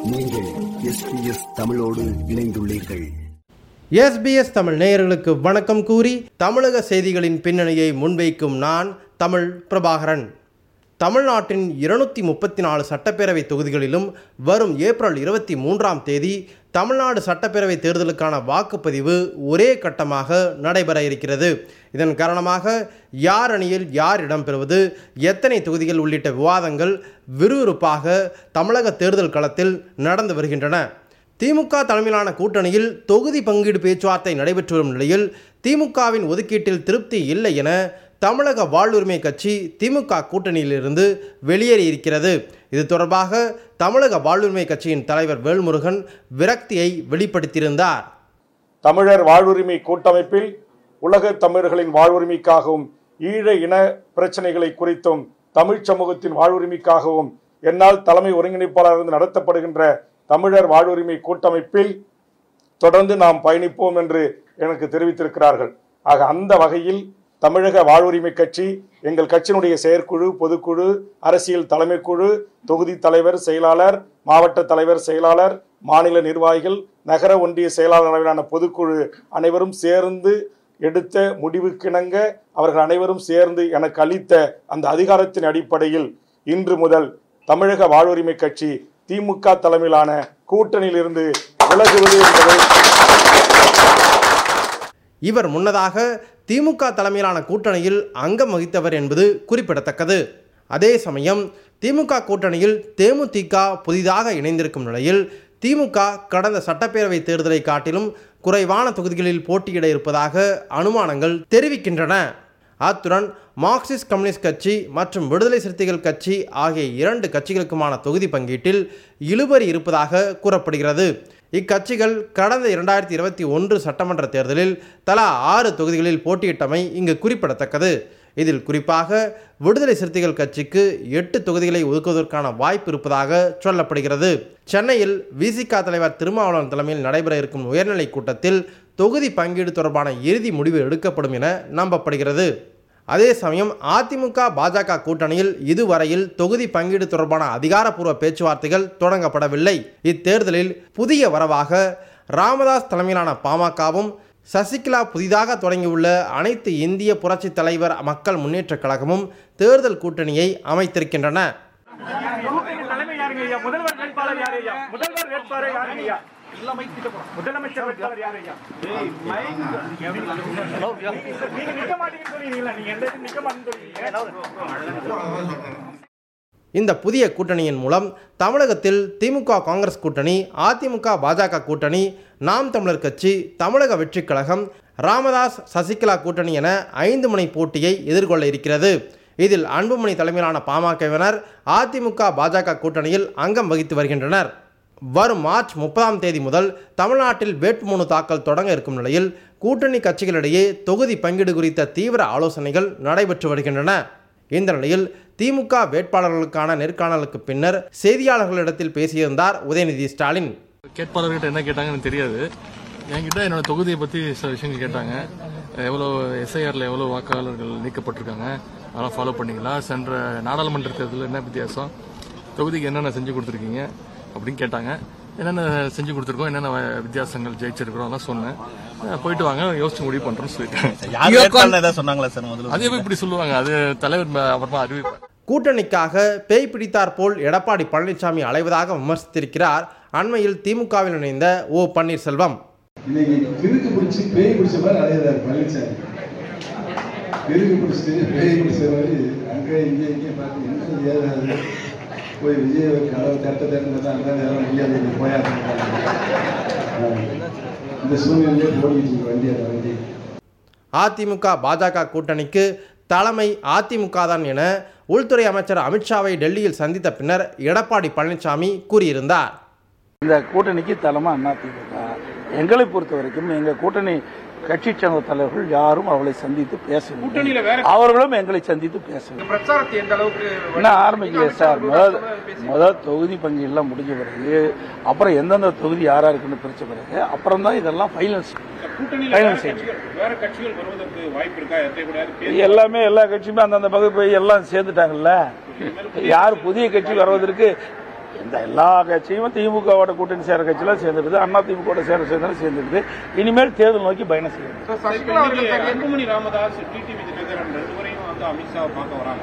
நீங்கள் எஸ்பிஎஸ் தமிழோடு இணைந்துள்ளீர்கள் எஸ்பிஎஸ் தமிழ் நேயர்களுக்கு வணக்கம் கூறி தமிழக செய்திகளின் பின்னணியை முன்வைக்கும் நான் தமிழ் பிரபாகரன் தமிழ்நாட்டின் இருநூத்தி முப்பத்தி நாலு சட்டப்பேரவை தொகுதிகளிலும் வரும் ஏப்ரல் இருபத்தி மூன்றாம் தேதி தமிழ்நாடு சட்டப்பேரவை தேர்தலுக்கான வாக்குப்பதிவு ஒரே கட்டமாக நடைபெற இருக்கிறது இதன் காரணமாக யார் அணியில் யார் இடம்பெறுவது எத்தனை தொகுதிகள் உள்ளிட்ட விவாதங்கள் விறுவிறுப்பாக தமிழக தேர்தல் களத்தில் நடந்து வருகின்றன திமுக தலைமையிலான கூட்டணியில் தொகுதி பங்கீடு பேச்சுவார்த்தை நடைபெற்று வரும் நிலையில் திமுகவின் ஒதுக்கீட்டில் திருப்தி இல்லை என தமிழக வாழ்வுரிமை கட்சி திமுக கூட்டணியிலிருந்து வெளியேறி இருக்கிறது இது தொடர்பாக தமிழக வாழ்வுரிமை கட்சியின் தலைவர் வேல்முருகன் விரக்தியை வெளிப்படுத்தியிருந்தார் தமிழர் வாழ்வுரிமை கூட்டமைப்பில் உலக தமிழர்களின் வாழ்வுரிமைக்காகவும் ஈழ இன பிரச்சனைகளை குறித்தும் தமிழ் சமூகத்தின் வாழ்வுரிமைக்காகவும் என்னால் தலைமை ஒருங்கிணைப்பாளர் இருந்து நடத்தப்படுகின்ற தமிழர் வாழ்வுரிமை கூட்டமைப்பில் தொடர்ந்து நாம் பயணிப்போம் என்று எனக்கு தெரிவித்திருக்கிறார்கள் ஆக அந்த வகையில் தமிழக வாழ்வுரிமை கட்சி எங்கள் கட்சியினுடைய செயற்குழு பொதுக்குழு அரசியல் தலைமைக்குழு தொகுதி தலைவர் செயலாளர் மாவட்ட தலைவர் செயலாளர் மாநில நிர்வாகிகள் நகர ஒன்றிய செயலாளர் அளவிலான பொதுக்குழு அனைவரும் சேர்ந்து எடுத்த முடிவுக்கிணங்க அவர்கள் அனைவரும் சேர்ந்து எனக்கு அளித்த அந்த அதிகாரத்தின் அடிப்படையில் இன்று முதல் தமிழக வாழ்வுரிமை கட்சி திமுக தலைமையிலான கூட்டணியிலிருந்து விலகுவது என்பதை இவர் முன்னதாக திமுக தலைமையிலான கூட்டணியில் அங்கம் வகித்தவர் என்பது குறிப்பிடத்தக்கது அதே சமயம் திமுக கூட்டணியில் தேமுதிக புதிதாக இணைந்திருக்கும் நிலையில் திமுக கடந்த சட்டப்பேரவை தேர்தலை காட்டிலும் குறைவான தொகுதிகளில் போட்டியிட இருப்பதாக அனுமானங்கள் தெரிவிக்கின்றன அத்துடன் மார்க்சிஸ்ட் கம்யூனிஸ்ட் கட்சி மற்றும் விடுதலை சிறுத்தைகள் கட்சி ஆகிய இரண்டு கட்சிகளுக்குமான தொகுதி பங்கீட்டில் இழுபறி இருப்பதாக கூறப்படுகிறது இக்கட்சிகள் கடந்த இரண்டாயிரத்தி இருபத்தி ஒன்று சட்டமன்ற தேர்தலில் தலா ஆறு தொகுதிகளில் போட்டியிட்டமை இங்கு குறிப்பிடத்தக்கது இதில் குறிப்பாக விடுதலை சிறுத்தைகள் கட்சிக்கு எட்டு தொகுதிகளை ஒதுக்குவதற்கான வாய்ப்பு இருப்பதாக சொல்லப்படுகிறது சென்னையில் விசிக தலைவர் திருமாவளவன் தலைமையில் நடைபெற இருக்கும் உயர்நிலை கூட்டத்தில் தொகுதி பங்கீடு தொடர்பான இறுதி முடிவு எடுக்கப்படும் என நம்பப்படுகிறது அதே சமயம் அதிமுக பாஜக கூட்டணியில் இதுவரையில் தொகுதி பங்கீடு தொடர்பான அதிகாரப்பூர்வ பேச்சுவார்த்தைகள் தொடங்கப்படவில்லை இத்தேர்தலில் புதிய வரவாக ராமதாஸ் தலைமையிலான பாமகவும் சசிகலா புதிதாக தொடங்கியுள்ள அனைத்து இந்திய புரட்சி தலைவர் மக்கள் முன்னேற்றக் கழகமும் தேர்தல் கூட்டணியை அமைத்திருக்கின்றன தலைமை யாருங்க ஐயா முதல்வர் வேட்பாளர் யாரு ஐயா முதல்வர் வேட்பாளர் யாருங்க ஐயா முதலமைச்சர் வேட்பாளர் யாரு ஐயா நீங்க நிக்க மாட்டீங்கன்னு சொன்னீங்களா நீங்க எந்த இடத்துக்கும் நிக்க மாட்டேன்னு சொல்றீங்க இந்த புதிய கூட்டணியின் மூலம் தமிழகத்தில் திமுக காங்கிரஸ் கூட்டணி அதிமுக பாஜக கூட்டணி நாம் தமிழர் கட்சி தமிழக வெற்றிக் கழகம் ராமதாஸ் சசிகலா கூட்டணி என ஐந்து முனை போட்டியை எதிர்கொள்ள இருக்கிறது இதில் அன்புமணி தலைமையிலான பாமகவினர் அதிமுக பாஜக கூட்டணியில் அங்கம் வகித்து வருகின்றனர் வரும் மார்ச் முப்பதாம் தேதி முதல் தமிழ்நாட்டில் வேட்புமனு தாக்கல் தொடங்க இருக்கும் நிலையில் கூட்டணி கட்சிகளிடையே தொகுதி பங்கீடு குறித்த தீவிர ஆலோசனைகள் நடைபெற்று வருகின்றன இந்த நிலையில் திமுக வேட்பாளர்களுக்கான நேர்காணலுக்கு பின்னர் செய்தியாளர்களிடத்தில் பேசியிருந்தார் உதயநிதி ஸ்டாலின் கேட்பாளர்கிட்ட என்ன கேட்டாங்கன்னு தெரியாது என்கிட்ட என்னோட தொகுதியை பத்தி சில விஷயங்கள் கேட்டாங்க எவ்வளோ எஸ்ஐஆர்ல எவ்வளோ வாக்காளர்கள் நீக்கப்பட்டிருக்காங்க அதெல்லாம் ஃபாலோ பண்ணீங்களா சென்ற நாடாளுமன்ற தேர்தலில் என்ன வித்தியாசம் தொகுதிக்கு என்னென்ன செஞ்சு கொடுத்துருக்கீங்க அப்படின்னு கேட்டாங்க என்னென்ன செஞ்சு கொடுத்துருக்கோம் என்னென்ன வித்தியாசங்கள் ஜெயிச்சிருக்கிறோம் எல்லாம் சொன்னேன் அஹ் போயிட்டு வாங்க யோசிச்சு முடிவு பண்றோம்னு சொல்லிட்டாங்க யார் வேட்பாளர் ஏதாவது சொன்னாங்களா சார் முதல்ல அதே போய் இப்படி சொல்லுவாங்க அது தலைவர் ம- அப்புறமா அறிவிப்பார் கூட்டணிக்காக பேய் பிடித்தார் போல் எடப்பாடி பழனிசாமி அலைவதாக விமர்சித்திருக்கிறார் அண்மையில் திமுகவில் இணைந்த ஓ பன்னீர்செல்வம் இன்னைக்கு கிறுக்கு பிடிச்சி பேய் பிடிச்ச மாதிரி அலையிறாரு பழனிசாமி கிறுக்கு பிடிச்சிட்டு பேய் பிடிச்ச மாதிரி அங்கே இங்கே இங்கே பார்த்து என்ன ஏதாவது போய் விஜய் கதவு தட்ட தட்டுன்னு தான் அந்த நேரம் முடியாது இங்க போயாது இந்த சூழ்நிலையிலே போடிட்டு இருக்கு வண்டி அந்த வண்டி அதிமுக பாஜக கூட்டணிக்கு தலைமை அதிமுக தான் என உள்துறை அமைச்சர் அமித்ஷாவை டெல்லியில் சந்தித்த பின்னர் எடப்பாடி பழனிசாமி கூறியிருந்தார் இந்த கூட்டணிக்கு தலைமை அதிமுக எங்களை பொறுத்த வரைக்கும் எங்க கூட்டணி கட்சி சேர்ந்த தலைவர்கள் யாரும் அவளை சந்தித்து பேசவில்லை அவர்களும் எங்களை சந்தித்து பேசவில்லை பிரச்சாரத்தை எந்த அளவுக்கு இன்னும் ஆரம்பிக்கல சார் முதல் முதல் தொகுதி பங்கு எல்லாம் முடிஞ்ச பிறகு அப்புறம் எந்தெந்த தொகுதி யாரா இருக்குன்னு பிரிச்ச பிறகு அப்புறம் தான் இதெல்லாம் ஃபைனல்ஸ் ஃபைனல் செய்யணும் வேற கட்சிகள் வருவதற்கு வாய்ப்பு இருக்கா எத்தை கூட எல்லாமே எல்லா கட்சியுமே அந்தந்த பகுதி போய் எல்லாம் சேர்ந்துட்டாங்கல்ல யார் புதிய கட்சி வருவதற்கு இந்த எல்லா கட்சியும் திமுகவோட கூட்டணி சேர கட்சியெல்லாம் சேர்ந்துருது அண்ணா திமுக சேர சேர்ந்தாலும் சேர்ந்துருது இனிமேல் தேர்தல் நோக்கி பயணம் செய்யணும் அன்புமணி ராமதாஸ் டிடிவி தினகரன் ரெண்டு முறையும் வந்து அமித்ஷாவை பார்க்க வராங்க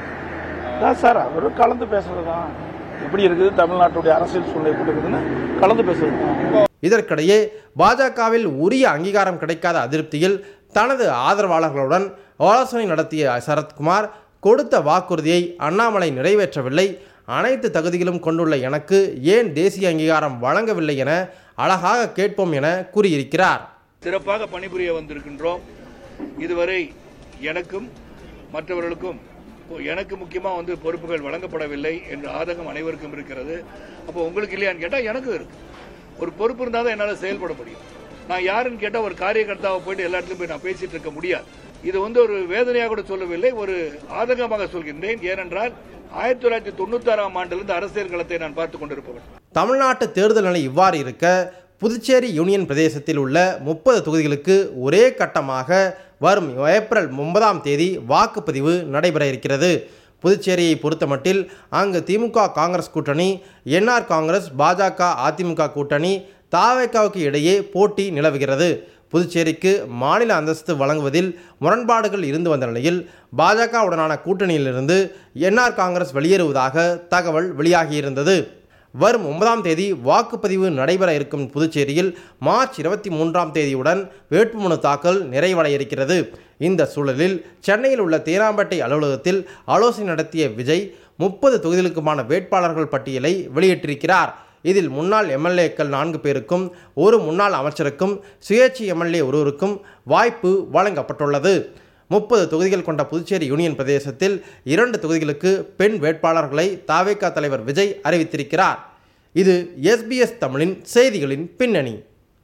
அதான் சார் அவரும் கலந்து பேசுறது தான் எப்படி இருக்குது தமிழ்நாட்டுடைய அரசியல் சூழ்நிலை எப்படி இருக்குதுன்னு கலந்து பேசுறது தான் இதற்கிடையே பாஜகவில் உரிய அங்கீகாரம் கிடைக்காத அதிருப்தியில் தனது ஆதரவாளர்களுடன் ஆலோசனை நடத்திய சரத்குமார் கொடுத்த வாக்குறுதியை அண்ணாமலை நிறைவேற்றவில்லை அனைத்து தகுதிகளும் கொண்டுள்ள எனக்கு ஏன் தேசிய அங்கீகாரம் வழங்கவில்லை என அழகாக கேட்போம் என கூறியிருக்கிறார் சிறப்பாக பணிபுரிய வந்திருக்கின்றோம் இதுவரை எனக்கும் மற்றவர்களுக்கும் எனக்கு முக்கியமா வந்து பொறுப்புகள் வழங்கப்படவில்லை என்ற ஆதங்கம் அனைவருக்கும் இருக்கிறது அப்போ உங்களுக்கு இல்லையான்னு கேட்டா எனக்கு இருக்கு ஒரு பொறுப்பு இருந்தால் தான் என்னால் செயல்பட முடியும் நான் யாருன்னு கேட்டால் ஒரு காரியகர்த்தாவை போயிட்டு எல்லா இடத்துலையும் போய் நான் பேசிட்டு இருக்க முடியாது இது வந்து ஒரு வேதனையாக கூட சொல்லவில்லை ஒரு ஆதங்கமாக சொல்கின்றேன் ஏனென்றால் ஆயிரத்தி தொள்ளாயிரத்தி தொண்ணூத்தி ஆறாம் ஆண்டிலிருந்து அரசியல் களத்தை நான் பார்த்துக் கொண்டிருப்பவன் தமிழ்நாட்டு தேர்தல் நிலை இவ்வாறு இருக்க புதுச்சேரி யூனியன் பிரதேசத்தில் உள்ள முப்பது தொகுதிகளுக்கு ஒரே கட்டமாக வரும் ஏப்ரல் ஒன்பதாம் தேதி வாக்குப்பதிவு நடைபெற இருக்கிறது புதுச்சேரியை பொறுத்தமட்டில் அங்கு திமுக காங்கிரஸ் கூட்டணி என்ஆர் காங்கிரஸ் பாஜக அதிமுக கூட்டணி தாவேக்காவுக்கு இடையே போட்டி நிலவுகிறது புதுச்சேரிக்கு மாநில அந்தஸ்து வழங்குவதில் முரண்பாடுகள் இருந்து வந்த நிலையில் பாஜகவுடனான கூட்டணியிலிருந்து என்ஆர் காங்கிரஸ் வெளியேறுவதாக தகவல் வெளியாகியிருந்தது வரும் ஒன்பதாம் தேதி வாக்குப்பதிவு நடைபெற இருக்கும் புதுச்சேரியில் மார்ச் இருபத்தி மூன்றாம் தேதியுடன் வேட்புமனு தாக்கல் நிறைவடைய இருக்கிறது இந்த சூழலில் சென்னையில் உள்ள தேனாம்பேட்டை அலுவலகத்தில் ஆலோசனை நடத்திய விஜய் முப்பது தொகுதிகளுக்குமான வேட்பாளர்கள் பட்டியலை வெளியிட்டிருக்கிறார் இதில் முன்னாள் எம்எல்ஏக்கள் நான்கு பேருக்கும் ஒரு முன்னாள் அமைச்சருக்கும் சுயேட்சை எம்எல்ஏ ஒருவருக்கும் வாய்ப்பு வழங்கப்பட்டுள்ளது முப்பது தொகுதிகள் கொண்ட புதுச்சேரி யூனியன் பிரதேசத்தில் இரண்டு தொகுதிகளுக்கு பெண் வேட்பாளர்களை தாவேகா தலைவர் விஜய் அறிவித்திருக்கிறார் இது எஸ்பிஎஸ் தமிழின் செய்திகளின் பின்னணி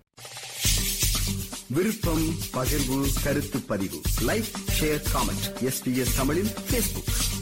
விருப்பம் பகிர்வு கருத்து பதிவு லைக் ஷேர் காமெண்ட் எஸ்பிஎஸ் தமிழின் ஃபேஸ்புக்